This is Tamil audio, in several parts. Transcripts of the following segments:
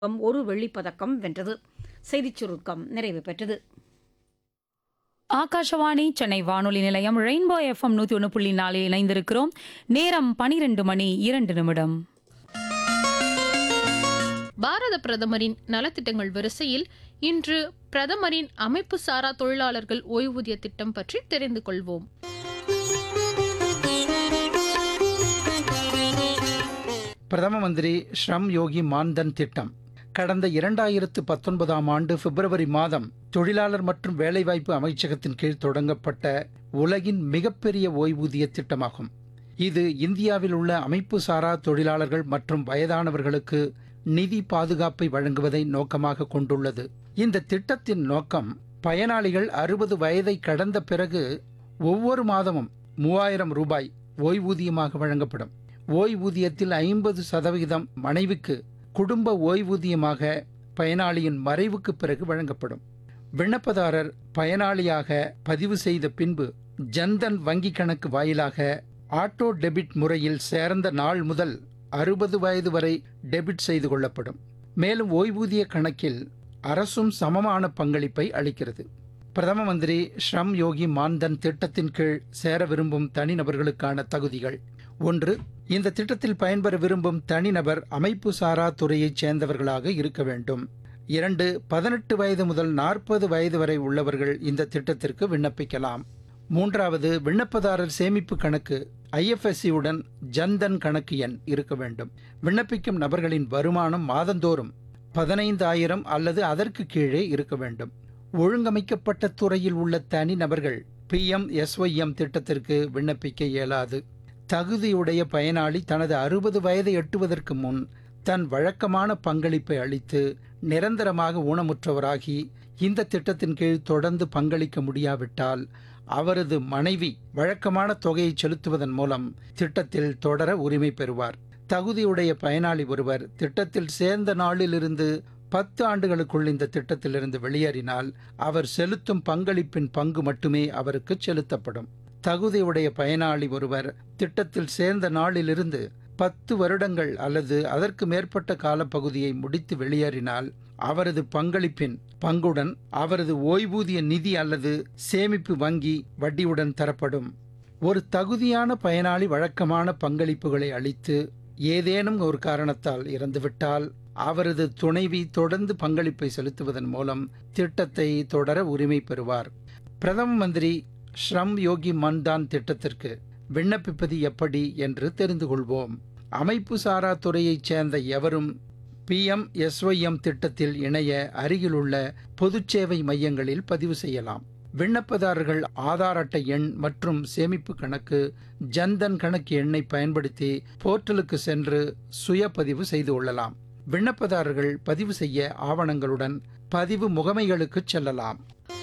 ஒரு வெள்ளிப் பதக்கம் வென்றது செய்திச் சுருக்கம் நிறைவு பெற்றது ஆகாஷவாணி சென்னை வானொலி நிலையம் ரெயின்போ எஃப்எம் நூத்தி ஒன்று புள்ளி நாலில் இணைந்திருக்கிறோம் நேரம் பனிரெண்டு மணி இரண்டு நிமிடம் பாரத பிரதமரின் நலத்திட்டங்கள் வரிசையில் இன்று பிரதமரின் அமைப்பு சாரா தொழிலாளர்கள் ஓய்வூதிய திட்டம் பற்றி தெரிந்து கொள்வோம் பிரதம மந்திரி ஸ்ரம் யோகி மான்தன் திட்டம் கடந்த இரண்டாயிரத்து பத்தொன்பதாம் ஆண்டு பிப்ரவரி மாதம் தொழிலாளர் மற்றும் வேலைவாய்ப்பு அமைச்சகத்தின் கீழ் தொடங்கப்பட்ட உலகின் மிகப்பெரிய ஓய்வூதிய திட்டமாகும் இது இந்தியாவில் உள்ள அமைப்பு சாரா தொழிலாளர்கள் மற்றும் வயதானவர்களுக்கு நிதி பாதுகாப்பை வழங்குவதை நோக்கமாக கொண்டுள்ளது இந்த திட்டத்தின் நோக்கம் பயனாளிகள் அறுபது வயதை கடந்த பிறகு ஒவ்வொரு மாதமும் மூவாயிரம் ரூபாய் ஓய்வூதியமாக வழங்கப்படும் ஓய்வூதியத்தில் ஐம்பது சதவிகிதம் மனைவிக்கு குடும்ப ஓய்வூதியமாக பயனாளியின் மறைவுக்கு பிறகு வழங்கப்படும் விண்ணப்பதாரர் பயனாளியாக பதிவு செய்த பின்பு ஜன்தன் வங்கி கணக்கு வாயிலாக ஆட்டோ டெபிட் முறையில் சேர்ந்த நாள் முதல் அறுபது வயது வரை டெபிட் செய்து கொள்ளப்படும் மேலும் ஓய்வூதிய கணக்கில் அரசும் சமமான பங்களிப்பை அளிக்கிறது பிரதம மந்திரி ஸ்ரம் யோகி மான்தன் திட்டத்தின் கீழ் சேர விரும்பும் தனிநபர்களுக்கான தகுதிகள் ஒன்று இந்த திட்டத்தில் பயன்பெற விரும்பும் தனிநபர் அமைப்பு சாரா துறையைச் சேர்ந்தவர்களாக இருக்க வேண்டும் இரண்டு பதினெட்டு வயது முதல் நாற்பது வயது வரை உள்ளவர்கள் இந்த திட்டத்திற்கு விண்ணப்பிக்கலாம் மூன்றாவது விண்ணப்பதாரர் சேமிப்பு கணக்கு IFSC உடன் ஜன்தன் கணக்கு எண் இருக்க வேண்டும் விண்ணப்பிக்கும் நபர்களின் வருமானம் மாதந்தோறும் பதினைந்தாயிரம் அல்லது அதற்கு கீழே இருக்க வேண்டும் ஒழுங்கமைக்கப்பட்ட துறையில் உள்ள தனி நபர்கள் பிஎம்எஸ்ஒய்எம் திட்டத்திற்கு விண்ணப்பிக்க இயலாது தகுதியுடைய பயனாளி தனது அறுபது வயதை எட்டுவதற்கு முன் தன் வழக்கமான பங்களிப்பை அளித்து நிரந்தரமாக ஊனமுற்றவராகி இந்த திட்டத்தின் கீழ் தொடர்ந்து பங்களிக்க முடியாவிட்டால் அவரது மனைவி வழக்கமான தொகையை செலுத்துவதன் மூலம் திட்டத்தில் தொடர உரிமை பெறுவார் தகுதியுடைய பயனாளி ஒருவர் திட்டத்தில் சேர்ந்த நாளிலிருந்து பத்து ஆண்டுகளுக்குள் இந்த திட்டத்திலிருந்து வெளியேறினால் அவர் செலுத்தும் பங்களிப்பின் பங்கு மட்டுமே அவருக்கு செலுத்தப்படும் தகுதியுடைய பயனாளி ஒருவர் திட்டத்தில் சேர்ந்த நாளிலிருந்து பத்து வருடங்கள் அல்லது அதற்கு மேற்பட்ட காலப்பகுதியை முடித்து வெளியேறினால் அவரது பங்களிப்பின் பங்குடன் அவரது ஓய்வூதிய நிதி அல்லது சேமிப்பு வங்கி வட்டியுடன் தரப்படும் ஒரு தகுதியான பயனாளி வழக்கமான பங்களிப்புகளை அளித்து ஏதேனும் ஒரு காரணத்தால் இறந்துவிட்டால் அவரது துணைவி தொடர்ந்து பங்களிப்பை செலுத்துவதன் மூலம் திட்டத்தை தொடர உரிமை பெறுவார் பிரதம மந்திரி ஸ்ரம் யோகி மன்தான் திட்டத்திற்கு விண்ணப்பிப்பது எப்படி என்று தெரிந்து கொள்வோம் அமைப்பு சாரா துறையைச் சேர்ந்த எவரும் பிஎம் எஸ்ஒய்எம் திட்டத்தில் இணைய அருகிலுள்ள பொதுச்சேவை மையங்களில் பதிவு செய்யலாம் விண்ணப்பதாரர்கள் ஆதார் அட்டை எண் மற்றும் சேமிப்பு கணக்கு ஜன்தன் கணக்கு எண்ணை பயன்படுத்தி போர்ட்டலுக்கு சென்று சுய பதிவு செய்து கொள்ளலாம் விண்ணப்பதாரர்கள் பதிவு செய்ய ஆவணங்களுடன் பதிவு முகமைகளுக்கு செல்லலாம்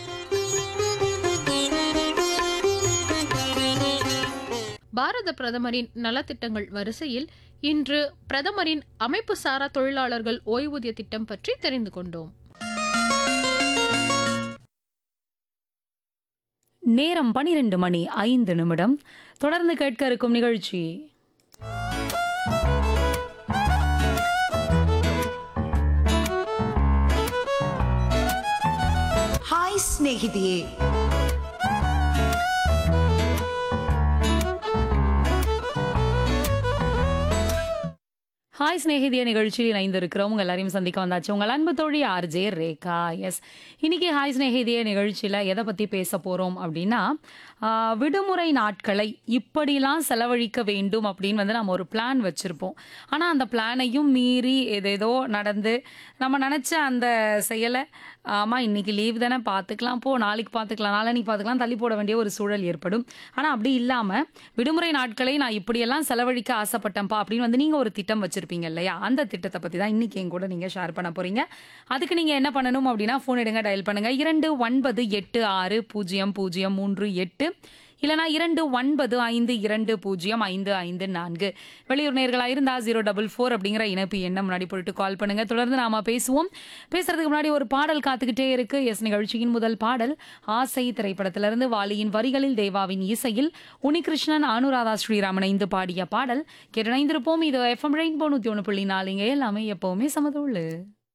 பாரத பிரதமரின் நலத்திட்டங்கள் வரிசையில் இன்று பிரதமரின் அமைப்பு சாரா தொழிலாளர்கள் ஓய்வூதிய திட்டம் பற்றி தெரிந்து கொண்டோம் நேரம் பனிரெண்டு மணி ஐந்து நிமிடம் தொடர்ந்து கேட்க இருக்கும் நிகழ்ச்சி ಹಾಯ್ ಸ್ನೇಹಿತೆಯೇ ஹாய் சிநேகிதிய நிகழ்ச்சியில் இணைந்திருக்கிறோம் உங்கள் எல்லாரையும் சந்திக்க வந்தாச்சு உங்கள் அன்பு தோழி ஆர்ஜே ரேகா எஸ் இன்னைக்கு ஹாய் சிநேகிதிய நிகழ்ச்சியில் எதை பற்றி பேச போகிறோம் அப்படின்னா ஆ, விடுமுறை நாட்களை இப்படிலாம் செலவழிக்க வேண்டும் அப்படின்னு வந்து நம்ம ஒரு பிளான் வச்சுருப்போம் ஆனால் அந்த பிளானையும் மீறி ஏதேதோ நடந்து நம்ம நினச்ச அந்த செயலை ஆமாம் இன்னைக்கு லீவ் தானே பார்த்துக்கலாம் போ நாளைக்கு பார்த்துக்கலாம் நாளைக்கு பார்த்துக்கலாம் தள்ளி போட வேண்டிய ஒரு சூழல் ஏற்படும் ஆனால் அப்படி இல்லாமல் விடுமுறை நாட்களை நான் இப்படியெல்லாம் செலவழிக்க ஆசைப்பட்டேன்ப்பா அப்படின்னு வந்து நீங்கள் ஒரு திட்டம் வச்சுருப்பீங்க இல்லையா அந்த திட்டத்தை பற்றி தான் இன்றைக்கி என் கூட நீங்கள் ஷேர் பண்ண போகிறீங்க அதுக்கு நீங்கள் என்ன பண்ணணும் அப்படின்னா ஃபோன் எடுங்க டயல் பண்ணுங்கள் இரண்டு ஒன்பது எட்டு ஆறு பூஜ்ஜியம் பூஜ்ஜியம் மூன்று எட்டு இல்லைனா இரண்டு ஒன்பது ஐந்து இரண்டு பூஜ்ஜியம் ஐந்து ஐந்து நான்கு வெளியூர் நேர்களாக இருந்தால் ஜீரோ டபுள் ஃபோர் அப்படிங்கிற இணைப்பு எண்ணை முன்னாடி போட்டு கால் பண்ணுங்க தொடர்ந்து நாம பேசுவோம் பேசுறதுக்கு முன்னாடி ஒரு பாடல் காத்துக்கிட்டே இருக்கு எஸ் நிகழ்ச்சியின் முதல் பாடல் ஆசை திரைப்படத்திலிருந்து வாலியின் வரிகளில் தேவாவின் இசையில் உனிகிருஷ்ணன் அனுராதா ஸ்ரீராமன் இணைந்து பாடிய பாடல் கேட்டிணைந்திருப்போம் இது எஃப்எம் ரெயின்போ நூற்றி ஒன்று புள்ளி நாலுங்க எல்லாமே எப்பவுமே சமதுள்ளு